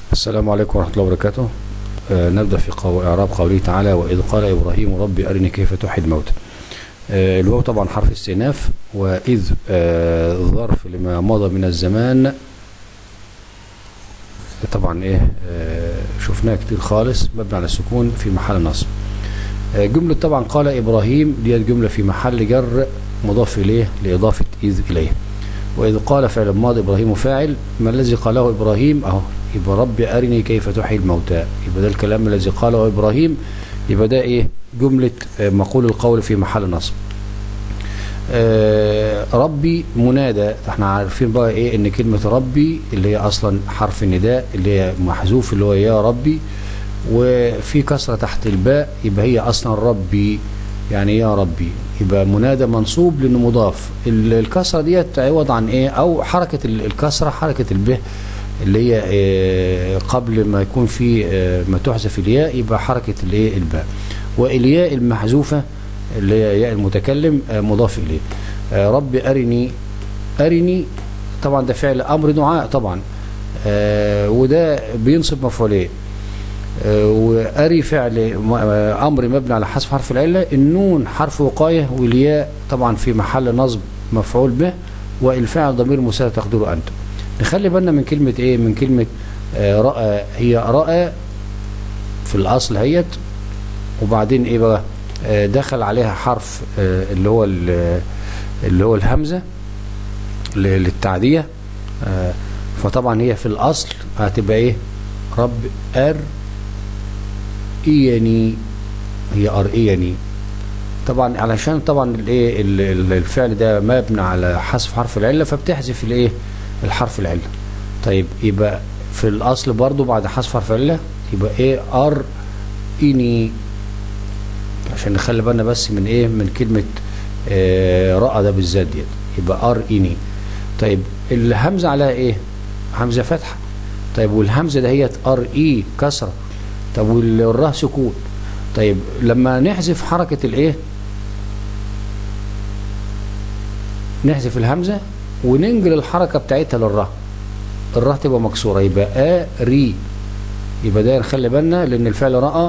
السلام عليكم ورحمة الله وبركاته آه نبدأ في قو... إعراب قوله تعالى وإذ قال إبراهيم ربي أرني كيف تحيي الموتى آه الواو طبعا حرف استئناف وإذ آه ظرف لما مضى من الزمان طبعا إيه آه شفناه كتير خالص مبني على السكون في محل نصب آه جملة طبعا قال إبراهيم ديت جملة في محل جر مضاف إليه لإضافة إذ إليه وإذ قال فعل ماضي إبراهيم فاعل ما الذي قاله إبراهيم أهو يبقى ربي أرني كيف تحيي الموتى يبقى ده الكلام الذي قاله إبراهيم يبقى ده إيه جملة مقول القول في محل نصب آه ربي منادى احنا عارفين بقى ايه ان كلمة ربي اللي هي اصلا حرف النداء اللي هي محذوف اللي هو يا ربي وفي كسرة تحت الباء يبقى هي اصلا ربي يعني يا ربي يبقى منادى منصوب لانه مضاف الكسرة ديت عوض عن ايه او حركة الكسرة حركة البه اللي هي قبل ما يكون في ما تحذف الياء يبقى حركة الايه الباء والياء المحذوفة اللي هي ياء المتكلم مضاف اليه رب ارني ارني طبعا ده فعل امر دعاء طبعا وده بينصب مفعولين واري فعل امر مبني على حذف حرف العله النون حرف وقايه والياء طبعا في محل نصب مفعول به والفعل ضمير مساعد تقدره انتم نخلي بالنا من كلمة ايه من كلمة آه رأى هي رأى في الاصل هيت وبعدين ايه بقى آه دخل عليها حرف آه اللي هو اللي هو الهمزة للتعدية فطبعا هي في الاصل هتبقى ايه رب ار ايني هي ارئيني طبعا علشان طبعا الايه الفعل ده مبني على حذف حرف العله فبتحذف الايه الحرف العلة طيب يبقى في الأصل برضو بعد حذف حرف العلة يبقى ايه ار اني عشان نخلي بالنا بس من ايه من كلمة آه رأى ده بالذات ديت يبقى ار اني طيب الهمزة عليها ايه همزة فتحة طيب والهمزة دهيت ار اي كسرة طب والراء سكون طيب لما نحذف حركة الايه نحذف الهمزة وننقل الحركة بتاعتها للراء الراء تبقى مكسورة يبقى آ ري يبقى ده نخلي بالنا لأن الفعل رأى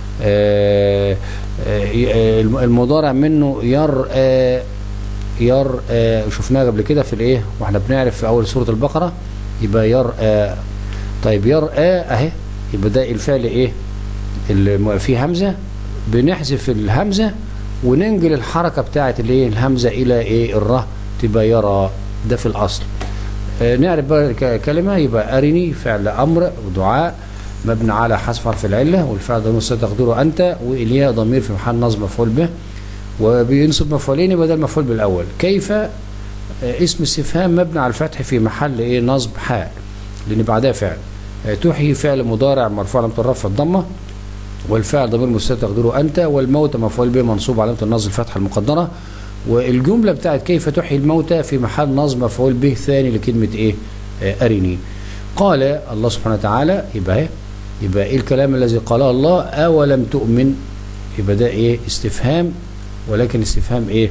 آآ آآ المضارع منه ير آآ ير شفناه قبل كده في الايه واحنا بنعرف في اول سورة البقرة يبقى ير طيب ير اهي يبقى ده الفعل ايه اللي فيه همزة بنحذف الهمزة وننقل الحركة بتاعت الايه الهمزة الى ايه الراء تبقى يرى ده في الأصل آه نعرف بقى كلمة يبقى أرني فعل أمر ودعاء مبني على حذف حرف العلة والفعل ضمير تقديره أنت وإلياء ضمير في محل نصب مفعول به وبينصب مفعولين يبقى ده المفعول بالأول كيف آه اسم استفهام مبني على الفتح في محل إيه نصب حال لأن بعدها فعل آه تحيي فعل مضارع مرفوع علامة الرفع الضمة والفعل ضمير مستتر تقديره أنت والموت مفعول به منصوب علامة النصب الفتحة المقدرة والجملة بتاعت كيف تحيي الموتى في محل نصب مفعول به ثاني لكلمة ايه آه أرني قال الله سبحانه وتعالى يبقى ايه يبقى ايه الكلام الذي قاله الله أولم تؤمن يبقى ده ايه استفهام ولكن استفهام ايه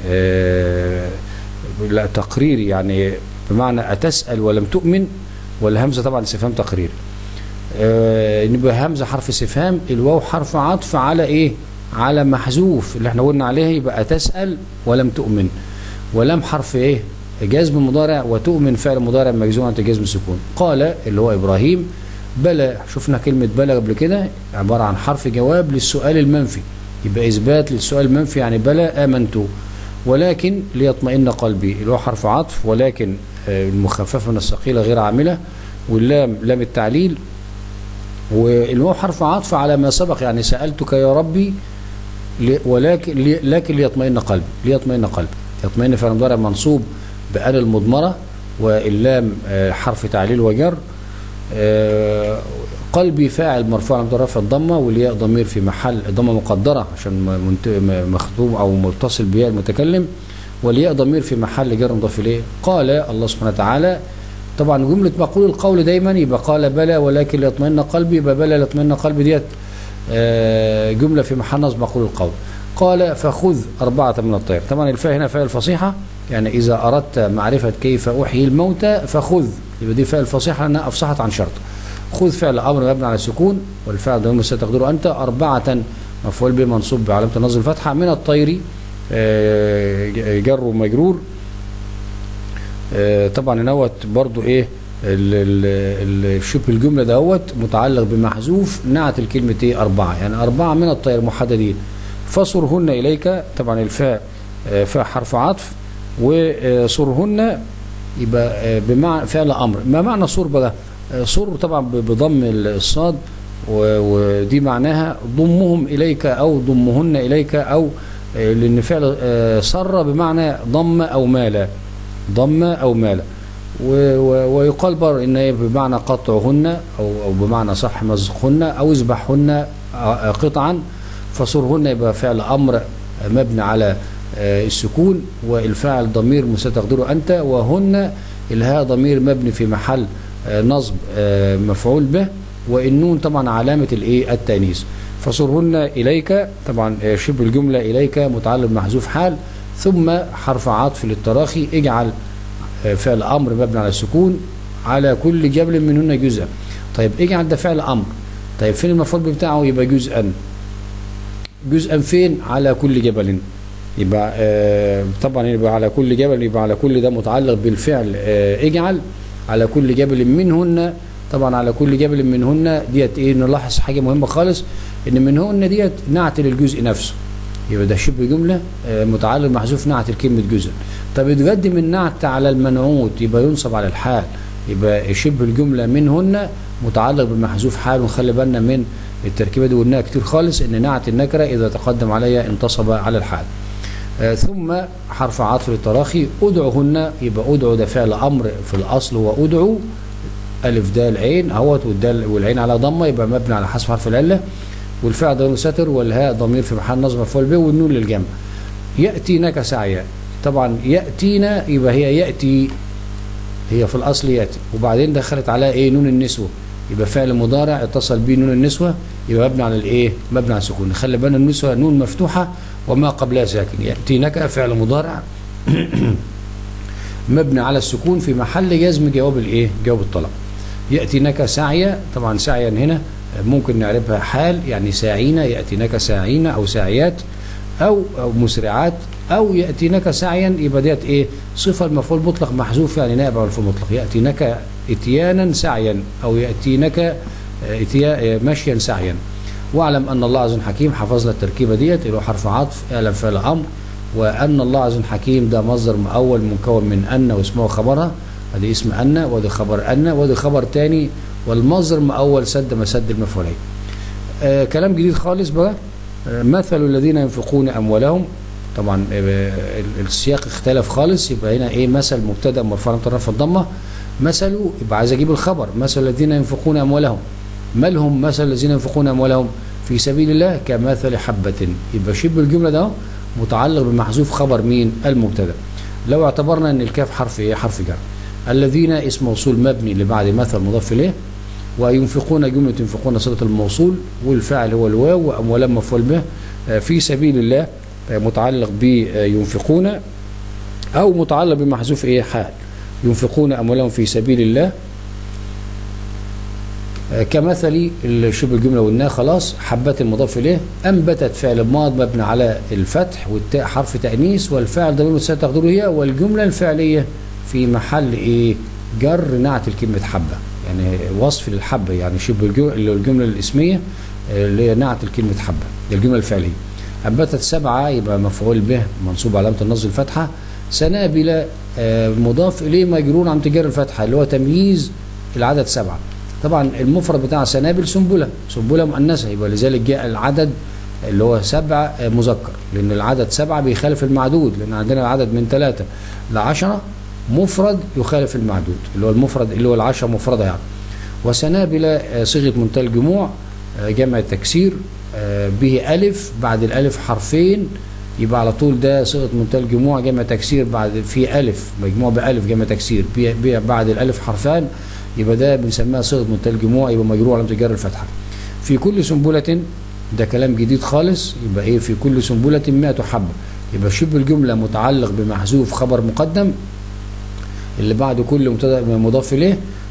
آه لا تقريري يعني بمعنى أتسأل ولم تؤمن ولا همزة طبعا استفهام تقريري آه يبقى همزة حرف استفهام الواو حرف عطف على ايه على محذوف اللي احنا قلنا عليه يبقى تسأل ولم تؤمن ولم حرف ايه جزم مضارع وتؤمن فعل مضارع مجزوم عن جزم سكون قال اللي هو ابراهيم بلى شفنا كلمة بلى قبل كده عبارة عن حرف جواب للسؤال المنفي يبقى اثبات للسؤال المنفي يعني بلى امنت ولكن ليطمئن قلبي اللي هو حرف عطف ولكن المخففة من الثقيلة غير عاملة واللام لام التعليل والواو حرف عطف على ما سبق يعني سألتك يا ربي ولكن لكن ليطمئن قلبي ليطمئن قلبي يطمئن فعل مضارع منصوب بأل المضمرة واللام حرف تعليل وجر قلبي فاعل مرفوع على رفع الضمه والياء ضمير في محل ضمه مقدره عشان مخطوب او متصل بياء المتكلم والياء ضمير في محل جر مضاف اليه قال الله سبحانه وتعالى طبعا جمله مقول القول دايما يبقى قال بلى ولكن ليطمئن قلبي يبقى بلى ليطمئن قلبي ديت جملة في محل نصب مقول القول قال فخذ أربعة من الطير طبعا الفاء هنا فاء الفصيحة يعني إذا أردت معرفة كيف أحيي الموتى فخذ يبقى دي فاء الفصيحة لأنها أفصحت عن شرط خذ فعل امر مبني على السكون والفعل ضمير مستتر تقدره انت اربعه مفعول به منصوب بعلامه النصب الفتحه من الطير آه، جر ومجرور آه، طبعا نوت برضو ايه ال- ال- ال- شبه الجمله دوت متعلق بمحذوف نعت الكلمه ايه اربعه يعني اربعه من الطير محددين فصرهن اليك طبعا الفاء آه، فاء حرف عطف وصرهن يبقى آه، بمعنى فعل امر ما معنى صور بقى آه، صور طبعا ب- بضم الصاد و- ودي معناها ضمهم اليك او ضمهن اليك او آه، لان فعل آه، سر بمعنى ضم او مال ضم او مال و- و- ويقال بر ان هي بمعنى قطعهن او او بمعنى صح مزقهن او اذبحهن آه، قطعا فصرهن يبقى فعل امر مبني على آه، السكون والفاعل ضمير مستقدره انت وهن الهاء ضمير مبني في محل آه، نصب آه، مفعول به والنون طبعا علامه الايه التانيث فصرهن اليك طبعا آه، شبه الجمله اليك متعلق محذوف حال ثم حرف عطف للتراخي اجعل آه، فعل امر مبني على السكون على كل جبل منهن جزءا طيب اجعل ده فعل امر طيب فين المفعول بتاعه يبقى جزءا جزءا فين على كل جبل يبقى آه طبعا يبقى على كل جبل يبقى على كل ده متعلق بالفعل آه اجعل على كل جبل منهن طبعا على كل جبل منهن ديت ايه نلاحظ حاجه مهمه خالص ان منهن ديت نعت للجزء نفسه يبقى ده شبه جمله آه متعلق محذوف نعت الكلمه جزء طب يتقدم النعت على المنعوت يبقى ينصب على الحال يبقى شبه الجمله منهن متعلق بمحذوف حال ونخلي بالنا من التركيبه دي قلناها كتير خالص ان نعت النكره اذا تقدم عليها انتصب على الحال آه ثم حرف عطف للتراخي ادعوهن يبقى ادعو ده فعل امر في الاصل هو ادعو الف دال عين اهوت والدال والعين على ضمه يبقى مبني على حذف حرف العله والفعل ضمير ستر والهاء ضمير في محل نصب مفعول به والنون للجمع ياتينك سعيا طبعا ياتينا يبقى هي ياتي هي في الاصل ياتي وبعدين دخلت عليها ايه نون النسوه يبقى فعل مضارع اتصل به نون النسوه يبقى مبني على الايه مبني على السكون خلي بالنا النسوه نون مفتوحه وما قبلها ساكن ياتينك فعل مضارع مبني على السكون في محل جزم جواب الايه جواب الطلب ياتينك سعيا طبعا سعيا هنا ممكن نعرفها حال يعني ساعين ياتينك ساعين او ساعيات او او مسرعات او ياتينك سعيا يبقى ديت ايه صفه المفعول مطلق محذوف يعني نائب عن المفعول مطلق ياتينك اتيانا سعيا او ياتينك اتيا مشيا سعيا واعلم ان الله عز حكيم حفظنا التركيبه ديت اللي هو حرف عطف اعلم فعل امر وان الله عز حكيم ده مصدر اول مكون من ان واسمه خبرها ادي اسم ان وادي خبر ان وادي خبر تاني والمصدر مأول سد مسد المفعولين آه كلام جديد خالص بقى آه مثل الذين ينفقون اموالهم طبعا آه السياق اختلف خالص يبقى هنا ايه مثل مبتدا مرفوع علامه الرفع الضمه مثله يبقى عايز اجيب الخبر مثل الذين ينفقون اموالهم ما لهم مثل الذين ينفقون اموالهم في سبيل الله كمثل حبه يبقى شبه الجمله ده متعلق بمحذوف خبر مين المبتدا لو اعتبرنا ان الكاف حرف ايه حرف جر الذين اسم موصول مبني اللي بعد مثل مضاف اليه وينفقون جمله ينفقون صله الموصول والفاعل هو الواو واموالا مفعول به في سبيل الله متعلق بينفقون او متعلق بمحذوف ايه حال ينفقون اموالهم في سبيل الله كمثل شبه الجمله والناء خلاص حبات المضاف اليه انبتت فعل ماض مبني على الفتح والتاء حرف تانيث والفاعل ضمير مستتر تقديره هي والجمله الفعليه في محل ايه جر نعت الكلمه حبه يعني وصف للحبه يعني شبه الجمله, الجملة الاسميه اللي هي نعت الكلمه حبه الجمله الفعليه انبتت سبعه يبقى مفعول به منصوب علامه النصب الفتحه سنابل مضاف اليه مجرور عن تجار الفتحه اللي هو تمييز العدد سبعه طبعا المفرد بتاع سنابل سنبله سنبله مؤنثه يبقى لذلك جاء العدد اللي هو سبع مذكر لان العدد سبعه بيخالف المعدود لان عندنا العدد من ثلاثه لعشره مفرد يخالف المعدود اللي هو المفرد اللي هو العشره مفرده يعني وسنابل صيغه منتهى الجموع جمع تكسير به الف بعد الالف حرفين يبقى على طول ده صيغه منتهى الجموع جمع تكسير بعد في الف مجموع بالف جمع تكسير بعد الالف حرفان يبقى ده بنسميها صيغه منتهى الجموع يبقى مجرور علامه الجر الفتحه في كل سنبله ده كلام جديد خالص يبقى ايه في كل سنبله 100 حبه يبقى شبه الجمله متعلق بمحذوف خبر مقدم اللي بعد كل مبتدا مضاف اليه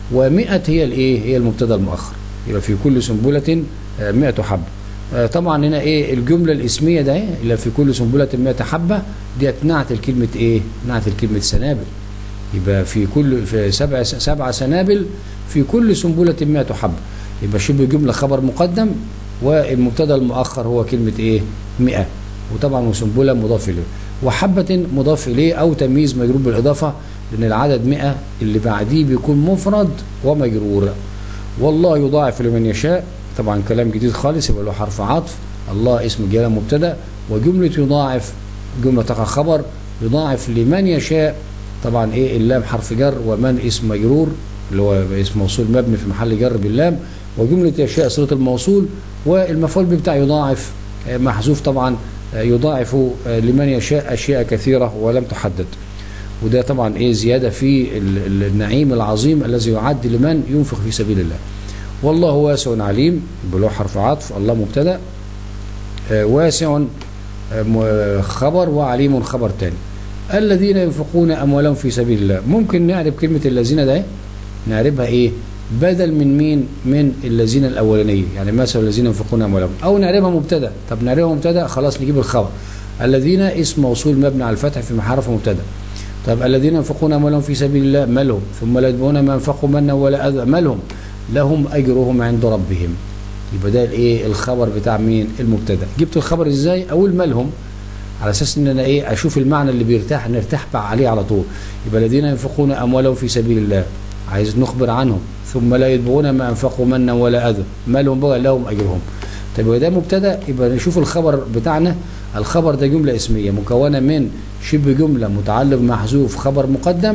و100 هي الايه هي المبتدا المؤخر يبقى في كل سنبله 100 حبه آه، طبعا هنا ايه الجمله الاسميه ده إيه؟ اللي في كل سنبله 100 حبه دي نعت الكلمه ايه نعت الكلمه سنابل يبقى في كل في سبع سبع سنابل في كل سنبله 100 حبه يبقى شبه جمله خبر مقدم والمبتدا المؤخر هو كلمه ايه 100 وطبعا وسنبله مضاف اليه وحبه مضاف اليه او تمييز مجرور بالاضافه لان العدد 100 اللي بعديه بيكون مفرد ومجرور والله يضاعف لمن يشاء طبعا كلام جديد خالص يبقى له حرف عطف الله اسم جلاله مبتدا وجمله يضاعف جمله تقع خبر يضاعف لمن يشاء طبعا ايه اللام حرف جر ومن اسم مجرور اللي هو اسم موصول مبني في محل جر باللام وجمله يشاء صله الموصول والمفعول به بتاع يضاعف آه، محذوف طبعا آه، يضاعف آه، لمن يشاء اشياء كثيره ولم تحدد وده طبعا ايه زياده في ال- ال- النعيم العظيم الذي يعد لمن ينفق في سبيل الله والله واسع عليم بلو حرف عطف الله مبتدا آه، واسع آه، م- خبر وعليم خبر تاني الذين ينفقون اموالهم في سبيل الله ممكن نعرف كلمه الذين ده إيه؟ نعرفها ايه بدل من مين من الذين الاولانيه يعني مثلا الذين ينفقون اموالهم او نعرفها مبتدا طب نعرفها مبتدا خلاص نجيب الخبر الذين اسم موصول مبني على الفتح في محل رفع مبتدا طب الذين ينفقون اموالهم في سبيل الله مالهم ثم لا يتبعون ما انفقوا منا ولا اذى مالهم لهم اجرهم عند ربهم يبقى ده الايه الخبر بتاع مين المبتدا جبت الخبر ازاي اقول مالهم على اساس ان انا ايه اشوف المعنى اللي بيرتاح نرتاح بقى عليه على طول يبقى الذين ينفقون اموالهم في سبيل الله عايز نخبر عنهم ثم لا يتبعون ما انفقوا منا ولا اذى مالهم بقى لهم اجرهم طب يبقى ده مبتدا يبقى نشوف الخبر بتاعنا الخبر ده جمله اسميه مكونه من شبه جمله متعلق محذوف خبر مقدم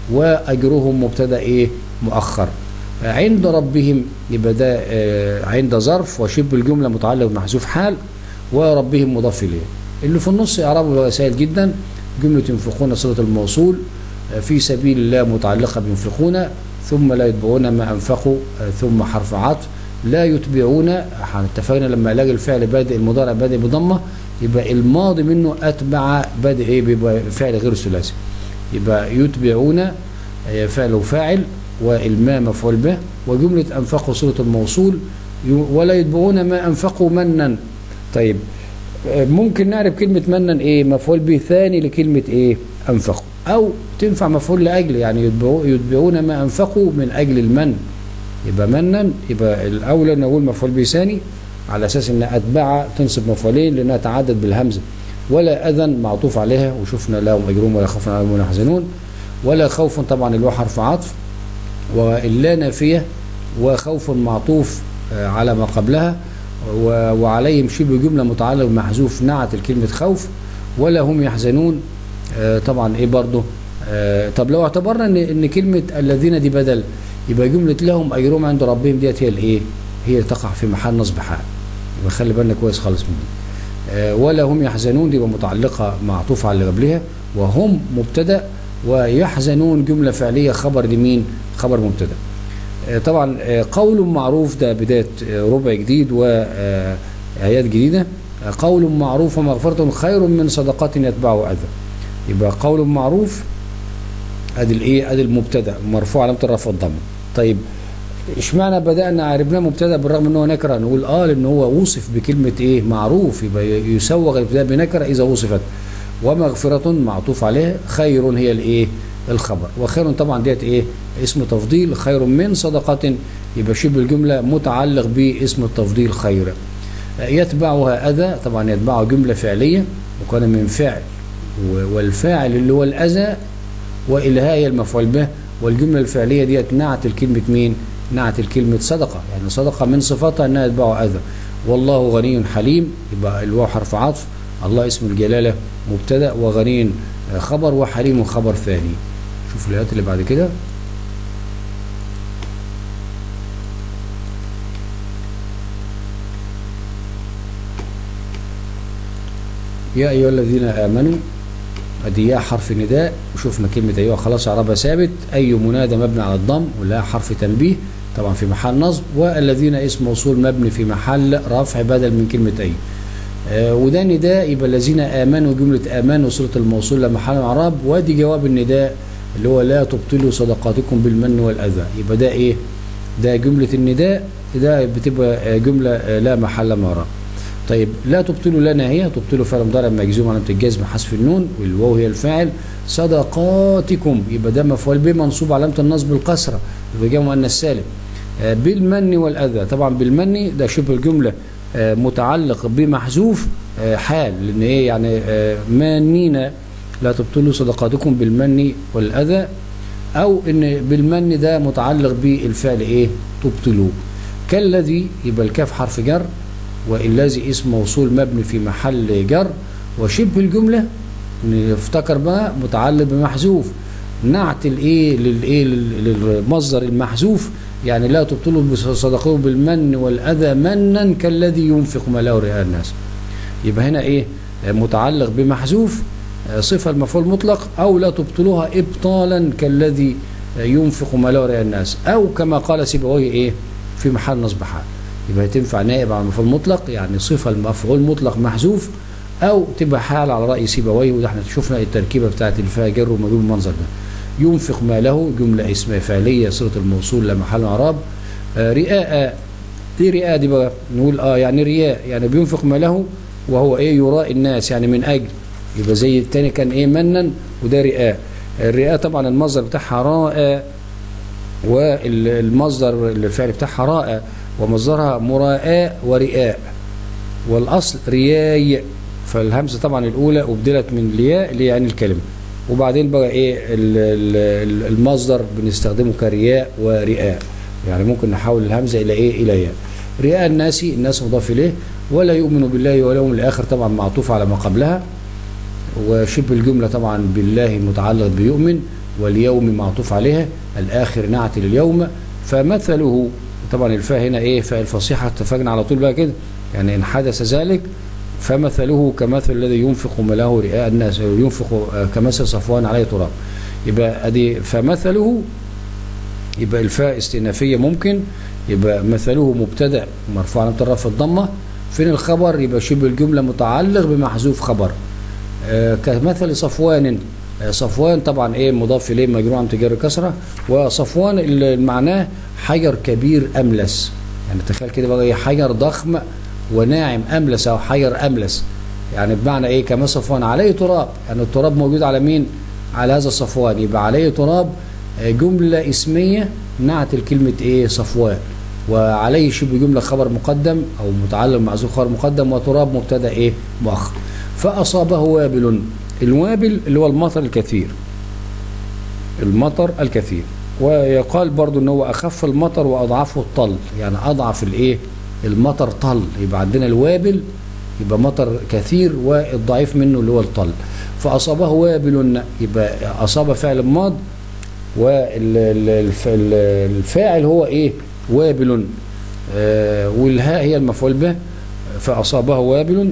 واجرهم مبتدا ايه مؤخر عند ربهم يبقى ده آه، عند ظرف وشبه الجمله متعلق بمحذوف حال وربهم مضاف اليه اللي في النص اعرابه سهل جدا جمله ينفقون صله الموصول آه، في سبيل الله متعلقه بينفقون ثم لا يتبعون ما انفقوا آه، ثم حرف عطف لا يتبعون احنا اتفقنا لما الاقي الفعل بادئ المضارع بادئ بضمه يبقى الماضي منه اتبع بادئ ايه بيبقى فعل غير ثلاثي يبقى يتبعون آه، فعل وفاعل والماء مفعول به وجمله انفقوا صله الموصول ي- ولا يتبعون ما انفقوا منا طيب آه، ممكن نعرف كلمة منا ايه مفعول به ثاني لكلمة ايه انفقوا او تنفع مفعول لاجل يعني يتبعو- يتبعون ما انفقوا من اجل المن يبقى منا يبقى الاولى نقول مفعول به ثاني على اساس ان اتبع تنصب مفعولين لانها تعدد بالهمزه ولا اذن معطوف عليها وشفنا لهم اجرهم ولا خوف عليهم ولا يحزنون ولا خوف طبعا اللي هو حرف عطف واللا نافيه وخوف معطوف آه، على ما قبلها و- وعليهم شبه جمله متعلق بمحذوف نعت الكلمه خوف ولا هم يحزنون آه، طبعا ايه برضه آه، طب لو اعتبرنا ان ان كلمه الذين دي بدل يبقى جمله لهم اجرهم عند ربهم ديت هي الايه هي تقع في محل نصب حال يبقى خلي بالنا كويس خالص من دي آه، ولا هم يحزنون دي يبقى متعلقه معطوفه على اللي قبلها وهم مبتدا ويحزنون جمله فعليه خبر لمين خبر مبتدا آه، طبعا آه، قول معروف ده بدايه آه، ربع جديد وايات جديده آه، قول معروف ومغفره خير من صدقات يتبعه اذى يبقى قول معروف ادي الايه ادي المبتدا مرفوع علامه الرفع الضمه طيب اشمعنى بدانا عرفناه مبتدا بالرغم ان هو نكره نقول اه لان هو وصف بكلمه ايه معروف يبقى يسوغ الابتداء بنكره اذا وصفت ومغفره معطوف عليها خير هي الايه الخبر وخير طبعا ديت ايه اسم تفضيل خير من صدقه يبقى شبه الجمله متعلق باسم التفضيل خير يتبعها اذى طبعا يتبعها جمله فعليه مكونه من فعل و- والفاعل اللي هو الاذى والها هي المفعول به والجمله الفعليه ديت نعت الكلمه مين نعت الكلمه صدقه يعني صدقه من صفاتها انها يتبعها اذى والله غني حليم يبقى الواو حرف عطف الله اسم الجلاله مبتدا وغني خبر وحليم خبر ثاني شوف الايات اللي بعد كده يا ايها الذين امنوا ادي يا حرف نداء وشفنا كلمه ايها خلاص اعرابها ثابت اي منادى مبني على الضم ولا حرف تنبيه طبعا في محل نصب والذين اسم موصول مبني في محل رفع بدل من كلمه اي آه وده نداء يبقى الذين امنوا جمله امنوا صله الموصول لمحل اعراب وادي جواب النداء اللي هو لا تبطلوا صدقاتكم بالمن والاذى يبقى ده ايه ده جمله النداء ده بتبقى جمله لا محل من وراء طيب لا تبطلوا لا ناهيه تبطلوا فعل مضارع مجزوم علامه الجزم حذف النون والواو هي الفاعل صدقاتكم يبقى ده مفعول به منصوب علامه النصب الكسره يبقى جاء مؤنث سالم بالمن والاذى طبعا بالمن ده شبه الجمله متعلق بمحذوف حال لان ايه يعني مانين لا تبطلوا صدقاتكم بالمن والاذى او ان بالمن ده متعلق بالفعل ايه تبطلوه كالذي يبقى الكاف حرف جر والذي اسم موصول مبني في محل جر وشبه الجمله نفتكر بقى متعلق بمحذوف نعت الايه للايه للمصدر المحذوف يعني لا تبطلوا صدقه بالمن والاذى منا كالذي ينفق ماله رئاء الناس يبقى هنا ايه متعلق بمحذوف صفه المفعول مطلق او لا تبطلوها ابطالا كالذي ينفق ماله رئاء الناس او كما قال سيبويه ايه في محل نصب حال يبقى تنفع نائب على المفعول المطلق يعني صفه المفعول مطلق محذوف او تبقى حال على راي سيبويه وده احنا شفنا التركيبه بتاعت اللي فيها جر ومجرور المنظر ده ينفق ماله جمله اسميه فعليه صله الموصول لا محل اعراب آه رئاء ايه رئاء دي بقى نقول اه يعني رياء يعني بينفق ماله وهو ايه يراء الناس يعني من اجل يبقى زي التاني كان ايه منا وده رئاء الرئاء طبعا المصدر بتاعها راء والمصدر الفعل بتاعها راء ومصدرها مراء ورئاء والاصل رياي فالهمزه طبعا الاولى ابدلت من لياء ليعني الكلمه وبعدين بقى ايه المصدر بنستخدمه كرياء ورئاء يعني ممكن نحول الهمزه الى ايه الى ياء رئاء الناس الناس مضاف اليه ولا يؤمن بالله واليوم الاخر طبعا معطوف على ما قبلها وشبه الجمله طبعا بالله متعلق بيؤمن واليوم معطوف عليها الاخر نعت لليوم فمثله طبعا الفاء هنا ايه فاء الفصيحه اتفقنا على طول بقى كده يعني ان حدث ذلك فمثله كمثل الذي ينفق ماله رئاء الناس ينفق كمثل صفوان عليه تراب يبقى ادي فمثله يبقى الفاء استئنافيه ممكن يبقى مثله مبتدا مرفوع علامه الرفع الضمه فين الخبر يبقى شبه الجمله متعلق بمحذوف خبر آه كمثل صفوان آه صفوان طبعا ايه مضاف اليه مجرور عن تجار كسره وصفوان معناه حجر كبير املس يعني تخيل كده بقى حجر ضخم وناعم املس او حجر املس يعني بمعنى ايه كما صفوان عليه تراب يعني التراب موجود على مين على هذا الصفوان يبقى عليه تراب جملة اسمية نعت الكلمة ايه صفوان وعليه شبه جملة خبر مقدم او متعلم معزوف خبر مقدم وتراب مبتدا ايه مؤخر فاصابه وابل الوابل اللي هو المطر الكثير المطر الكثير ويقال برضو ان هو اخف المطر واضعفه الطل يعني اضعف الايه المطر طل يبقى عندنا الوابل يبقى مطر كثير والضعيف منه اللي هو الطل فأصابه وابل يبقى أصاب فعل ماض والفاعل هو إيه وابل آه والهاء هي المفعول به فأصابه وابل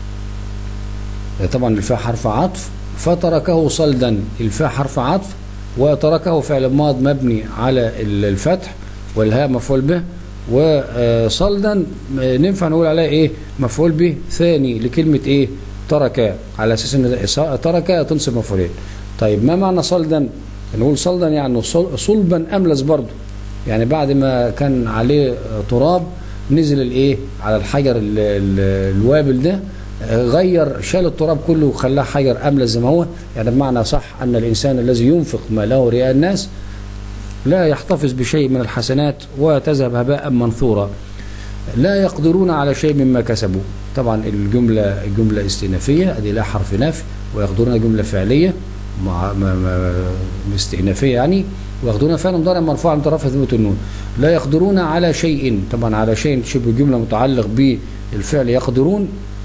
طبعا الفاء حرف عطف فتركه صلدا الفاء حرف عطف وتركه فعل ماض مبني على الفتح والهاء مفعول به وصلدا ننفع نقول عليها ايه مفعول به ثاني لكلمة ايه ترك على اساس ان ترك تنصب مفعولين طيب ما معنى صلدا نقول صلدا يعني صلبا املس برضه يعني بعد ما كان عليه تراب نزل الايه على الحجر ال ال الوابل ده غير شال التراب كله وخلاه حجر املس زي ما هو يعني بمعنى صح ان الانسان الذي ينفق ماله رئاء الناس لا يحتفظ بشيء من الحسنات وتذهب هباء منثورا لا يقدرون على شيء مما كسبوا طبعا الجملة جملة استئنافية ادي لا حرف نفي ويقدرون جملة فعلية مع استئنافية يعني ويقدرون فعلا مضارع مرفوع من طرف ثبوت النون لا يقدرون على شيء طبعا على شيء شبه جملة متعلق بالفعل يقدرون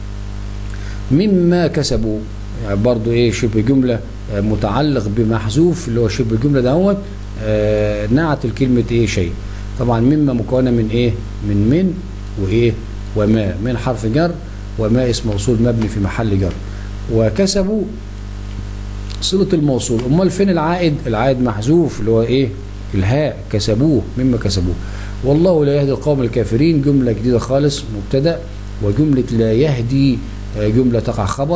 مما كسبوا يعني برضو ايه شبه جملة متعلق بمحذوف اللي هو شبه الجملة دوت آه نعت الكلمة ايه شيء طبعا مما مكونة من ايه من من وايه وما من حرف جر وما اسم موصول مبني في محل جر وكسبوا صلة الموصول امال فين العائد العائد محذوف اللي هو ايه الهاء كسبوه مما كسبوه والله لا يهدي القوم الكافرين جملة جديدة خالص مبتدا وجملة لا يهدي جملة تقع خبر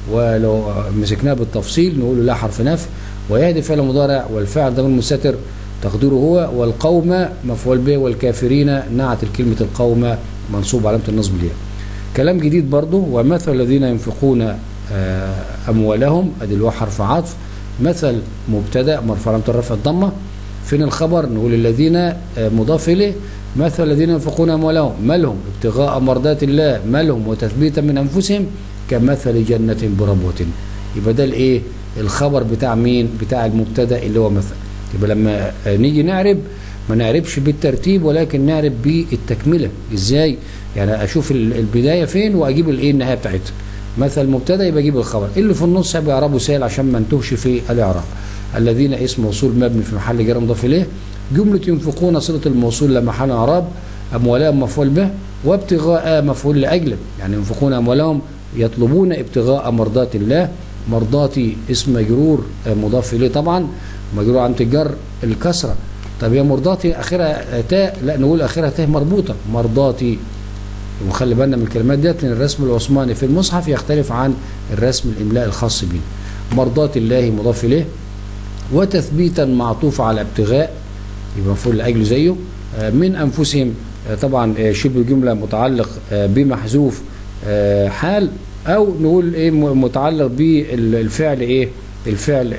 ولو مسكناه بالتفصيل نقول لا حرف نفي ويهدي فعل مضارع والفاعل ضمير مستتر تقديره هو والقوم مفعول به والكافرين نعت الكلمة القوم منصوب علامة النصب ليها كلام جديد برضه ومثل الذين ينفقون أموالهم أدي اللي هو حرف عطف مثل مبتدا مرفوع علامة الرفع الضمة فين الخبر نقول الذين مضاف إليه مثل الذين ينفقون أموالهم مالهم ابتغاء مرضات الله مالهم وتثبيتا من أنفسهم كمثل جنة بربوة يبقى ده الايه الخبر بتاع مين بتاع المبتدا اللي هو مثل يبقى لما نيجي نعرب ما نعربش بالترتيب ولكن نعرب بالتكمله ازاي يعني اشوف البدايه فين واجيب الايه النهايه بتاعتها مثل مبتدا يبقى اجيب الخبر اللي في النص هيبقى اعرابه سهل عشان ما نتوهش في الاعراب الذين اسم موصول مبني في محل جر مضاف اليه جمله ينفقون صله الموصول لمحل اعراب اموالهم مفعول به وابتغاء مفعول لاجله يعني ينفقون اموالهم يطلبون ابتغاء مرضات الله مرضاتي اسم مجرور مضاف اليه طبعا مجرور عن الجر الكسره طب هي مرضاتي اخرها تاء لا نقول اخرها تاء مربوطه مرضاتي وخلي بالنا من الكلمات ديت لان الرسم العثماني في المصحف يختلف عن الرسم الاملاء الخاص بنا مرضات الله مضاف اليه وتثبيتا معطوف على ابتغاء يبقى مفعول لاجله زيه من انفسهم طبعا شبه جمله متعلق بمحذوف حال او نقول ايه متعلق بالفعل ايه الفعل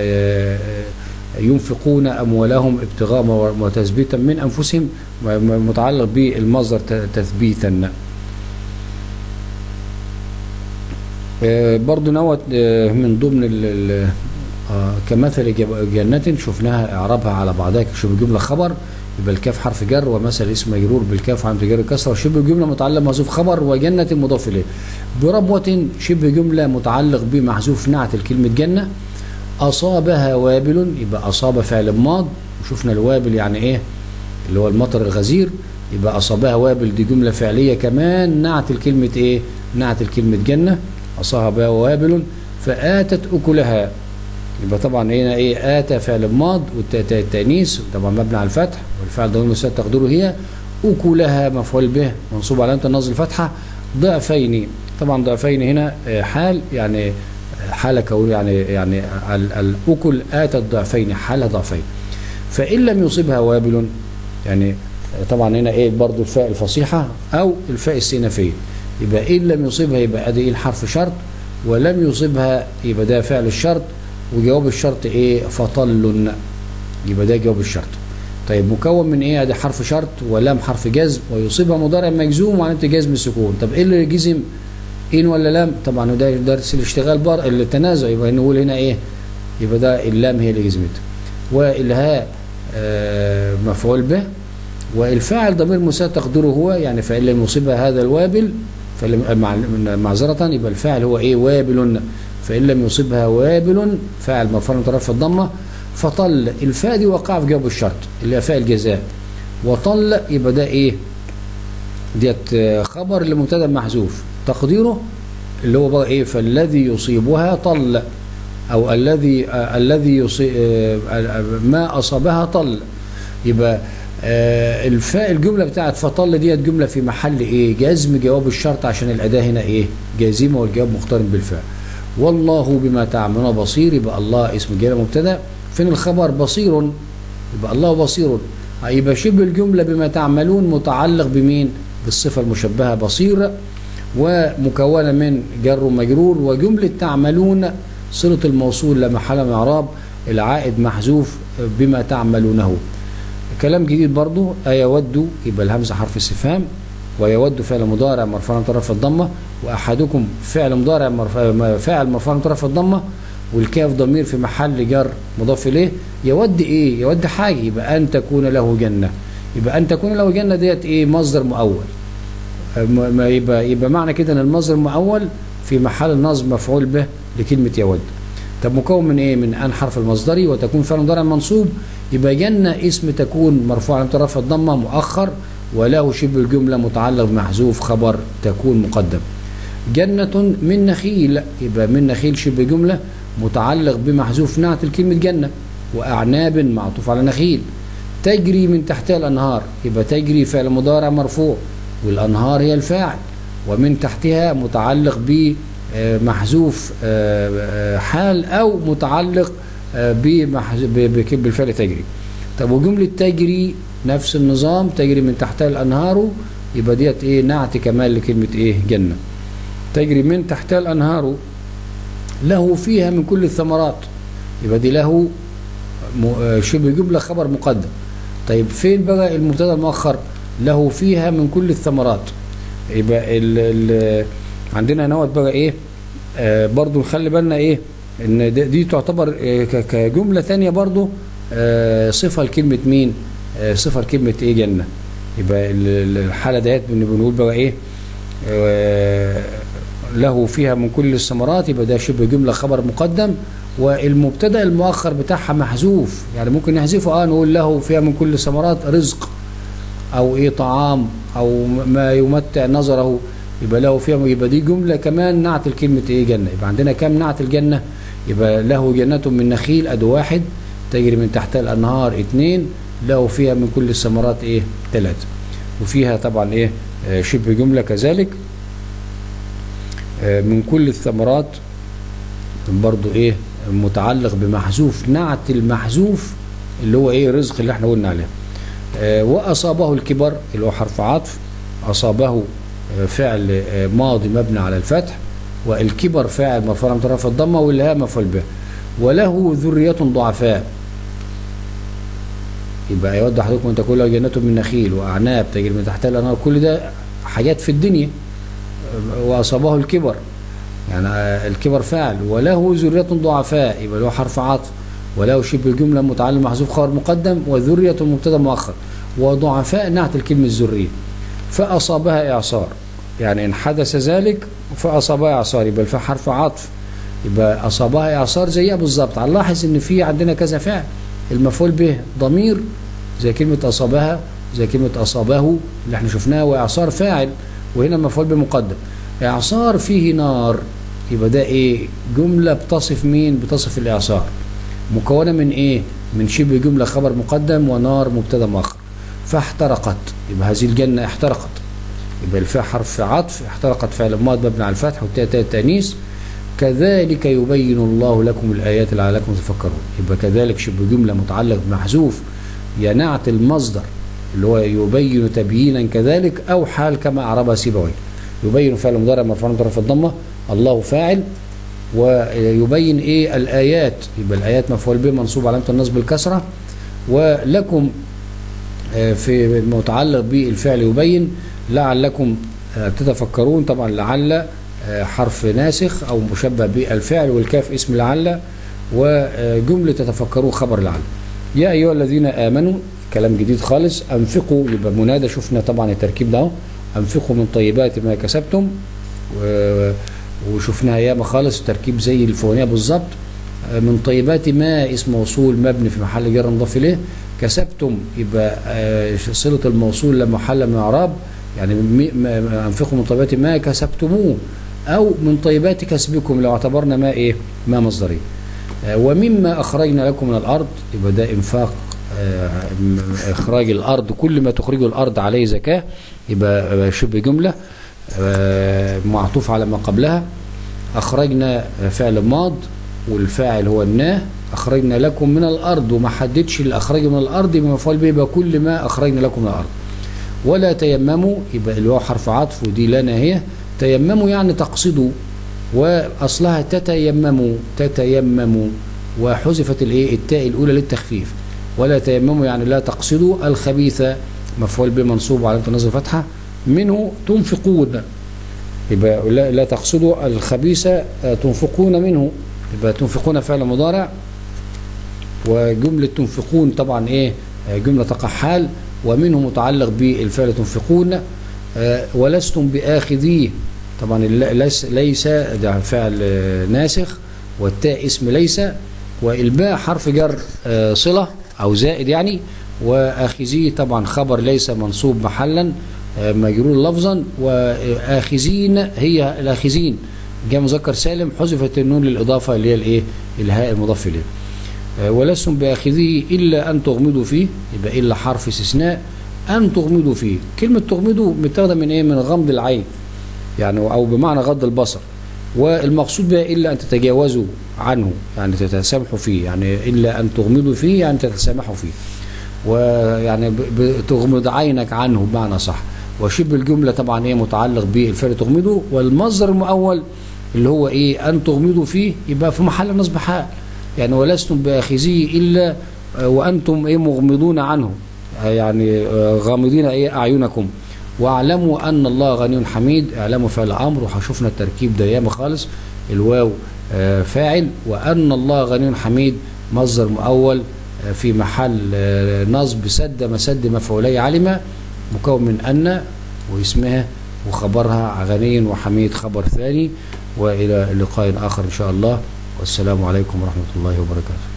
ينفقون اموالهم ابتغاء وتثبيتا من انفسهم متعلق بالمصدر تثبيتا برضو نوت من ضمن كمثل جنة شفناها اعرابها على بعضها شبه جمله خبر يبقى الكاف حرف جر ومثل اسم مجرور بالكاف عن جر كسره شبه جمله متعلق محذوف خبر وجنة مضاف اليه بربوة شبه جمله متعلق بمحذوف نعت الكلمه جنه اصابها وابل يبقى اصاب فعل ماض وشفنا الوابل يعني ايه اللي هو المطر الغزير يبقى اصابها وابل دي جمله فعليه كمان نعت الكلمه ايه نعت الكلمه جنه اصابها وابل فاتت اكلها يبقى طبعا هنا ايه اتى فعل ماض والتانيث طبعا مبني على الفتح والفعل ضمير مستتر تقديره هي اكلها مفعول به منصوب علامه النصب الفتحه ضعفين طبعا ضعفين هنا حال يعني حال كون يعني يعني الاكل اتت ضعفين حال ضعفين فان لم يصبها وابل يعني طبعا هنا ايه برضو الفاء الفصيحه او الفاء السينفيه يبقى ان لم يصبها يبقى ادي ايه الحرف شرط ولم يصبها يبقى ده فعل الشرط وجواب الشرط ايه فطل يبقى ده جواب الشرط طيب مكون من ايه ادي حرف شرط ولام حرف جزم ويصيبها مضارع مجزوم وعلامه جزم السكون طب ايه اللي جزم ان ولا لام طبعا ده درس الاشتغال بار التنازع يبقى نقول هنا ايه يبقى ده اللام هي اللي جزمتها والهاء آه مفعول به والفاعل ضمير مساء تقديره هو يعني فإن لم يصيبها هذا الوابل معذرة يبقى الفاعل هو ايه وابل فإن لم يصبها وابل فاعل مرفوع مترفع الضمة فطل الفاء دي وقع في جواب الشرط اللي هي فاء الجزاء وطل يبقى ده ايه ديت خبر لمبتدا محذوف تقديره اللي هو بقى ايه فالذي يصيبها طل او الذي آه الذي يصيب آه ما اصابها طل يبقى آه الفاء الجمله بتاعت فطل ديت جمله في محل ايه جزم جواب الشرط عشان الاداه هنا ايه جازمه والجواب مقترن بالفاء والله بما تعملون بصير يبقى الله اسم جلاله مبتدا فين الخبر بصير يبقى الله بصير يبقى شبه الجمله بما تعملون متعلق بمين بالصفه المشبهه بصير ومكونه من جر ومجرور وجمله تعملون صله الموصول لا محل من اعراب العائد محذوف بما تعملونه كلام جديد برضو أيود يبقى الهمزة حرف استفهام ويود فعل مضارع مرفوع طرف الضمة وأحدكم فعل مضارع مرفوع فاعل مرفوع طرف الضمة والكاف ضمير في محل جر مضاف إليه يود إيه يود حاجة يبقى أن تكون له جنة يبقى أن تكون له جنة ديت إيه مصدر مؤول ما يبقى يبقى معنى كده ان المصدر المؤول في محل نصب مفعول به لكلمة يود طب مكون من ايه من ان حرف المصدري وتكون فعل مضارع منصوب يبقى جنة اسم تكون مرفوع على طرف الضمة مؤخر وله شبه الجملة متعلق بمحذوف خبر تكون مقدم جنة من نخيل يبقى من نخيل شبه جملة متعلق بمحذوف نعت الكلمة جنة وأعناب معطوف على نخيل تجري من تحتها الأنهار يبقى تجري فعل مضارع مرفوع والأنهار هي الفاعل ومن تحتها متعلق ب آه، محذوف آه، آه، حال او متعلق آه، بمحذ- ب- بك- بالفعل تجري طب وجمله تجري نفس النظام تجري من تحتها الانهار يبقى ديت ايه نعت كمال لكلمه ايه جنه تجري من تحتها الانهار له فيها من كل الثمرات يبقى دي له م- آه، شبه جمله خبر مقدم طيب فين بقى المبتدا المؤخر له فيها من كل الثمرات يبقى ال ال عندنا نوت بقى ايه آه برضو نخلي بالنا ايه ان دي, دي تعتبر آه ك- كجمله ثانيه برضو آه صفه لكلمه مين آه صفه لكلمه ايه جنه يبقى ال- ال- الحاله ديت بن- بنقول بقى ايه آه له فيها من كل الثمرات يبقى ده شبه جمله خبر مقدم والمبتدا المؤخر بتاعها محذوف يعني ممكن نحذفه اه نقول له فيها من كل الثمرات رزق او ايه طعام او ما يمتع نظره يبقى له فيها يبقى دي جمله كمان نعت الكلمه ايه جنه يبقى عندنا كام نعت الجنه يبقى له جنة من نخيل ادي واحد تجري من تحتها الانهار اثنين له فيها من كل الثمرات ايه ثلاثه وفيها طبعا ايه آه، شبه جمله كذلك آه، من كل الثمرات برضو ايه متعلق بمحذوف نعت المحذوف اللي هو ايه رزق اللي احنا قلنا عليه آه، وأصابه الكبر اللي هو حرف عطف أصابه آه، فعل آه، ماضي مبني على الفتح والكبر فاعل مرفوع من طرف الضمة والهاء مفعول به وله ذرية ضعفاء يبقى يود حضرتكم أن تكون له جنة من نخيل وأعناب تجري من تحتها الأنهار كل ده حاجات في الدنيا آه، وأصابه الكبر يعني آه، الكبر فاعل وله ذرية ضعفاء يبقى له حرف عطف وله شبه جملة متعلم محذوف خبر مقدم وذرية مبتدا مؤخر وضعفاء نعت الكلمة الذرية فأصابها إعصار يعني إن حدث ذلك فأصابها إعصار يبقى الفاء حرف عطف يبقى أصابها إعصار زيها بالظبط هنلاحظ إن في عندنا كذا فعل المفعول به ضمير زي كلمة أصابها زي كلمة أصابه اللي احنا شفناها وإعصار فاعل وهنا المفعول به مقدم إعصار فيه نار يبقى ده إيه جملة بتصف مين بتصف الإعصار مكونة من ايه من شبه جملة خبر مقدم ونار مبتدا مؤخر فاحترقت يبقى هذه الجنة احترقت يبقى الفاء حرف عطف احترقت فعل ماض مبني على الفتح والتاء تاء التانيث كذلك يبين الله لكم الآيات لعلكم تفكرون يبقى كذلك شبه جملة متعلق بمحذوف ينعت المصدر اللي هو يبين تبيينا كذلك أو حال كما أعربها سيبويه يبين فعل مضارع مرفوع من طرف الضمة الله فاعل ويبين ايه الايات يبقى الايات مفعول به منصوب علامه النصب بالكسره ولكم آه، في المتعلق بالفعل يبين لعلكم آه، تتفكرون طبعا لعل آه، حرف ناسخ او مشبه بالفعل والكاف اسم لعل وجمله تتفكرون خبر لعل يا ايها الذين امنوا كلام جديد خالص انفقوا يبقى منادى شفنا طبعا التركيب ده اهو انفقوا من طيبات ما كسبتم و- وشفناها ياما خالص تركيب زي الفوانية بالظبط آه، من طيبات ما اسم موصول مبني في محل جر مضاف اليه كسبتم يبقى آه، صلة الموصول لما محل من اعراب يعني مي- ما- ما- انفقوا من طيبات ما كسبتموه او من طيبات كسبكم لو اعتبرنا ما ايه ما مصدري آه، ومما اخرجنا لكم من الارض يبقى ده انفاق آه، م- اخراج الارض كل ما تخرجه الارض عليه زكاه يبقى آه، شبه جمله آه، معطوف على ما قبلها أخرجنا فعل ماض والفاعل هو الناه أخرجنا لكم من الأرض وما حددش الأخرج من الأرض يبقى مفعول به يبقى كل ما أخرجنا لكم من الأرض ولا تيمموا يبقى اللي هو حرف عطف ودي لا ناهية تيمموا يعني تقصدوا وأصلها تتيمموا تتيمموا وحذفت الايه التاء الأولى للتخفيف ولا تيمموا يعني لا تقصدوا الخبيث مفعول به منصوب وعلامة النصب فتحة منه تنفقون يبقى لا, لا تقصدوا الخبيث آه، تنفقون منه يبقى تنفقون فعل مضارع وجملة تنفقون طبعا ايه آه، جملة تقع حال ومنه متعلق بالفعل تنفقون آه، ولستم بآخذيه طبعا الل- ليس ليس ده فعل آه، ناسخ والتاء اسم ليس والباء حرف جر آه، صلة أو زائد يعني وآخذيه طبعا خبر ليس منصوب محلا آه، مجرور لفظا وآخذين هي الآخذين جاء مذكر سالم حذفت النون للإضافة اللي هي الإيه الهاء المضاف إليه آه، ولستم بآخذه إلا أن تغمضوا فيه يبقى إلا حرف استثناء أن تغمضوا فيه كلمة تغمضوا متاخدة من إيه من غمض العين يعني أو بمعنى غض البصر والمقصود بها إلا أن تتجاوزوا عنه يعني تتسامحوا فيه يعني إلا أن تغمضوا فيه يعني تتسامحوا فيه ويعني ب- ب- تغمض عينك عنه بمعنى صح وشبه الجملة طبعا ايه متعلق بالفعل تغمضه والمصدر المؤول اللي هو ايه ان تغمضوا فيه يبقى في محل نصب حال يعني ولستم باخذيه الا آه، وانتم ايه مغمضون عنه آه، يعني آه، غامضين ايه اعينكم واعلموا ان الله غني حميد اعلموا فعل امر وهشوفنا التركيب ده ياما خالص الواو آه، فاعل وان الله غني حميد مصدر مؤول آه، في محل آه، نصب سد مسد مفعولي علم مكون من ان واسمها وخبرها غني وحميد خبر ثاني والى لقاء اخر ان شاء الله والسلام عليكم ورحمه الله وبركاته